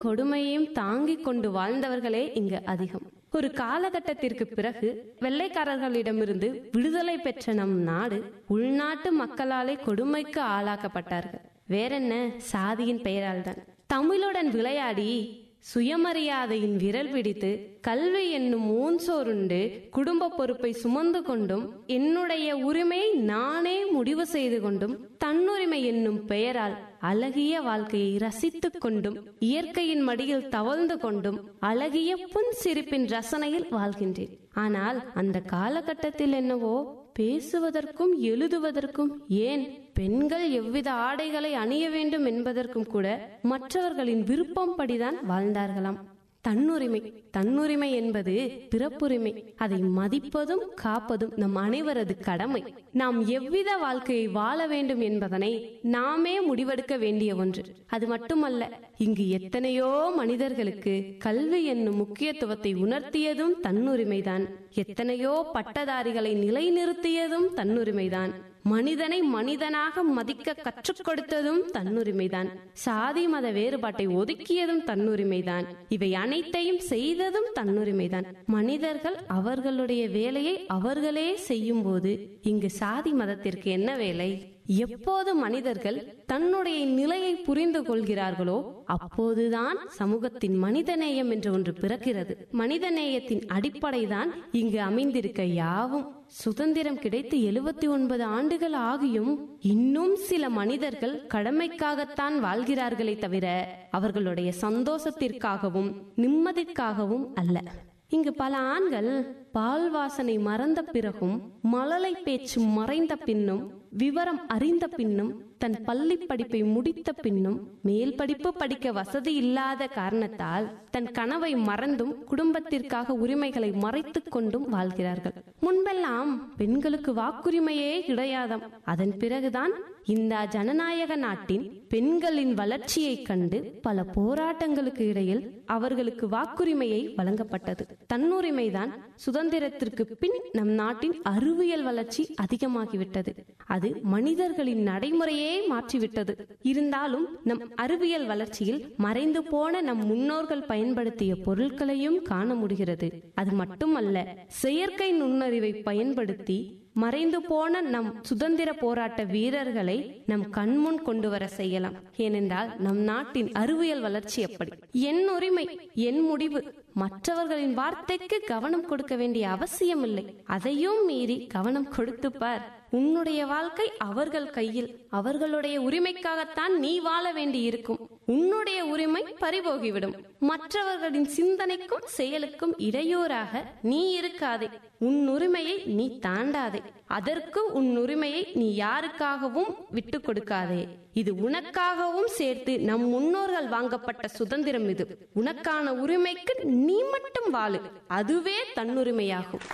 கொடுமையையும் தாங்கிக் கொண்டு வாழ்ந்தவர்களே இங்கு அதிகம் ஒரு காலகட்டத்திற்கு பிறகு வெள்ளைக்காரர்களிடமிருந்து விடுதலை பெற்ற நம் நாடு உள்நாட்டு மக்களாலே கொடுமைக்கு ஆளாக்கப்பட்டார்கள் வேறென்ன சாதியின் பெயரால் தான் தமிழுடன் விளையாடி சுயமரியாதையின் விரல் பிடித்து கல்வி என்னும் ஊன்சோருண்டு குடும்ப பொறுப்பை சுமந்து கொண்டும் என்னுடைய உரிமையை நானே முடிவு செய்து கொண்டும் தன்னுரிமை என்னும் பெயரால் அழகிய வாழ்க்கையை ரசித்துக் கொண்டும் இயற்கையின் மடியில் தவழ்ந்து கொண்டும் அழகிய புன் சிரிப்பின் ரசனையில் வாழ்கின்றேன் ஆனால் அந்த காலகட்டத்தில் என்னவோ பேசுவதற்கும் எழுதுவதற்கும் ஏன் பெண்கள் எவ்வித ஆடைகளை அணிய வேண்டும் என்பதற்கும் கூட மற்றவர்களின் விருப்பம் படிதான் வாழ்ந்தார்களாம் தன்னுரிமை தன்னுரிமை என்பது பிறப்புரிமை அதை மதிப்பதும் காப்பதும் நம் அனைவரது கடமை நாம் எவ்வித வாழ்க்கையை வாழ வேண்டும் என்பதனை நாமே முடிவெடுக்க வேண்டிய ஒன்று அது மட்டுமல்ல இங்கு எத்தனையோ மனிதர்களுக்கு கல்வி என்னும் முக்கியத்துவத்தை உணர்த்தியதும் தன்னுரிமைதான் எத்தனையோ பட்டதாரிகளை நிலைநிறுத்தியதும் தன்னுரிமைதான் மனிதனை மனிதனாக மதிக்க கற்றுக் கொடுத்ததும் தன்னுரிமைதான் சாதி மத வேறுபாட்டை ஒதுக்கியதும் தன்னுரிமைதான் இவை அனைத்தையும் செய்ததும் தன்னுரிமைதான் மனிதர்கள் அவர்களுடைய வேலையை அவர்களே செய்யும் போது இங்கு சாதி மதத்திற்கு என்ன வேலை எப்போது மனிதர்கள் தன்னுடைய நிலையை புரிந்து கொள்கிறார்களோ அப்போதுதான் சமூகத்தின் மனிதநேயம் என்று ஒன்று பிறக்கிறது மனிதநேயத்தின் அடிப்படைதான் இங்கு அமைந்திருக்க யாவும் சுதந்திரம் கிடைத்து எழுபத்தி ஒன்பது ஆண்டுகள் ஆகியும் இன்னும் சில மனிதர்கள் கடமைக்காகத்தான் வாழ்கிறார்களே தவிர அவர்களுடைய சந்தோஷத்திற்காகவும் நிம்மதிக்காகவும் அல்ல இங்கு பல ஆண்கள் பால் வாசனை மறந்த பிறகும் மழலை பேச்சு மறைந்த பின்னும் விவரம் அறிந்த பின்னும் தன் பள்ளி படிப்பை முடித்த பின்னும் மேல் படிப்பு படிக்க வசதி இல்லாத காரணத்தால் தன் கனவை மறந்தும் குடும்பத்திற்காக உரிமைகளை மறைத்துக் கொண்டும் வாழ்கிறார்கள் முன்பெல்லாம் பெண்களுக்கு வாக்குரிமையே கிடையாதாம் அதன் பிறகுதான் இந்த ஜனநாயக நாட்டின் பெண்களின் வளர்ச்சியை கண்டு பல போராட்டங்களுக்கு இடையில் அவர்களுக்கு வாக்குரிமையை வழங்கப்பட்டது தன்னுரிமைதான் சுதந்திரத்திற்கு பின் நம் நாட்டின் அறிவியல் வளர்ச்சி அதிகமாகிவிட்டது அது மனிதர்களின் நடைமுறையே மாற்றிவிட்டது இருந்தாலும் நம் அறிவியல் வளர்ச்சியில் மறைந்து போன நம் முன்னோர்கள் பயன்படுத்திய பொருட்களையும் காண முடிகிறது அது மட்டுமல்ல செயற்கை நுண்ணறிவை பயன்படுத்தி மறைந்து போன நம் சுதந்திர போராட்ட வீரர்களை நம் கண்முன் கொண்டு வர செய்யலாம் ஏனென்றால் நம் நாட்டின் அறிவியல் வளர்ச்சி எப்படி என் உரிமை என் முடிவு மற்றவர்களின் வார்த்தைக்கு கவனம் கொடுக்க வேண்டிய அவசியம் இல்லை அதையும் மீறி கவனம் கொடுத்து பார் உன்னுடைய வாழ்க்கை அவர்கள் கையில் அவர்களுடைய உரிமைக்காகத்தான் நீ வாழ வேண்டி இருக்கும் உன்னுடைய உரிமை பறிபோகிவிடும் மற்றவர்களின் சிந்தனைக்கும் செயலுக்கும் இடையூறாக நீ இருக்காதே உன் உரிமையை நீ தாண்டாதே அதற்கு உன் உரிமையை நீ யாருக்காகவும் விட்டு கொடுக்காதே இது உனக்காகவும் சேர்த்து நம் முன்னோர்கள் வாங்கப்பட்ட சுதந்திரம் இது உனக்கான உரிமைக்கு நீ மட்டும் வாழு அதுவே தன்னுரிமையாகும்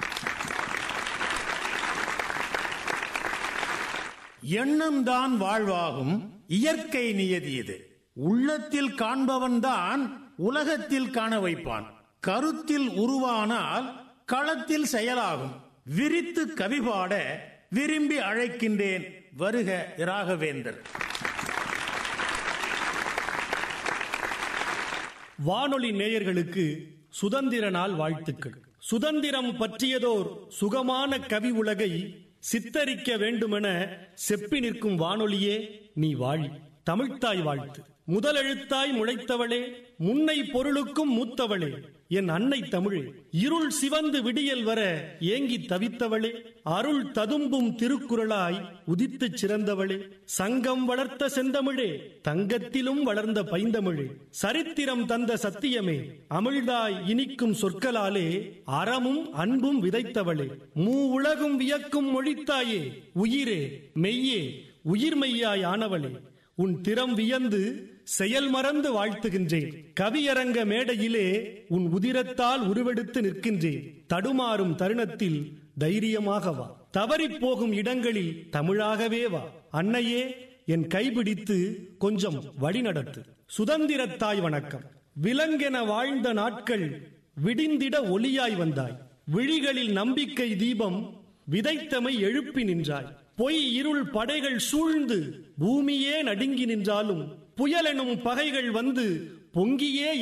எண்ணம்தான் வாழ்வாகும் இயற்கை நியதி இது உள்ளத்தில் காண்பவன்தான் உலகத்தில் காண வைப்பான் கருத்தில் உருவானால் களத்தில் செயலாகும் விரித்து கவிபாட விரும்பி அழைக்கின்றேன் வருக ராகவேந்தர் வானொலி நேயர்களுக்கு சுதந்திர நாள் வாழ்த்துக்கள் சுதந்திரம் பற்றியதோர் சுகமான கவி உலகை சித்தரிக்க வேண்டுமென செப்பி நிற்கும் வானொலியே நீ வாழி தமிழ்த்தாய் வாழ்த்து முதலெழுத்தாய் முளைத்தவளே முன்னை பொருளுக்கும் மூத்தவளே என் அன்னை தமிழே இருள் சிவந்து விடியல் வர ஏங்கி தவித்தவளே அருள் ததும்பும் திருக்குறளாய் உதித்துச் சிறந்தவளே சங்கம் வளர்த்த செந்தமிழே தங்கத்திலும் வளர்ந்த பைந்தமிழே சரித்திரம் தந்த சத்தியமே அமிழ்தாய் இனிக்கும் சொற்களாலே அறமும் அன்பும் விதைத்தவளே மூ உலகும் வியக்கும் மொழித்தாயே உயிரே மெய்யே உயிர்மெய்யாய் ஆனவளே உன் திறம் வியந்து செயல் மறந்து வாழ்த்துகின்றேன் கவியரங்க மேடையிலே உன் உதிரத்தால் உருவெடுத்து நிற்கின்றேன் தடுமாறும் தருணத்தில் தைரியமாக வா தவறிப் போகும் இடங்களில் தமிழாகவே வா அன்னையே என் கைபிடித்து கொஞ்சம் வழிநடத்து சுதந்திரத்தாய் வணக்கம் விலங்கென வாழ்ந்த நாட்கள் விடிந்திட ஒளியாய் வந்தாய் விழிகளில் நம்பிக்கை தீபம் விதைத்தமை எழுப்பி நின்றாய் பொய் இருள் படைகள் சூழ்ந்து பூமியே நடுங்கி நின்றாலும் புயலெனும் பகைகள் வந்து பொங்கியே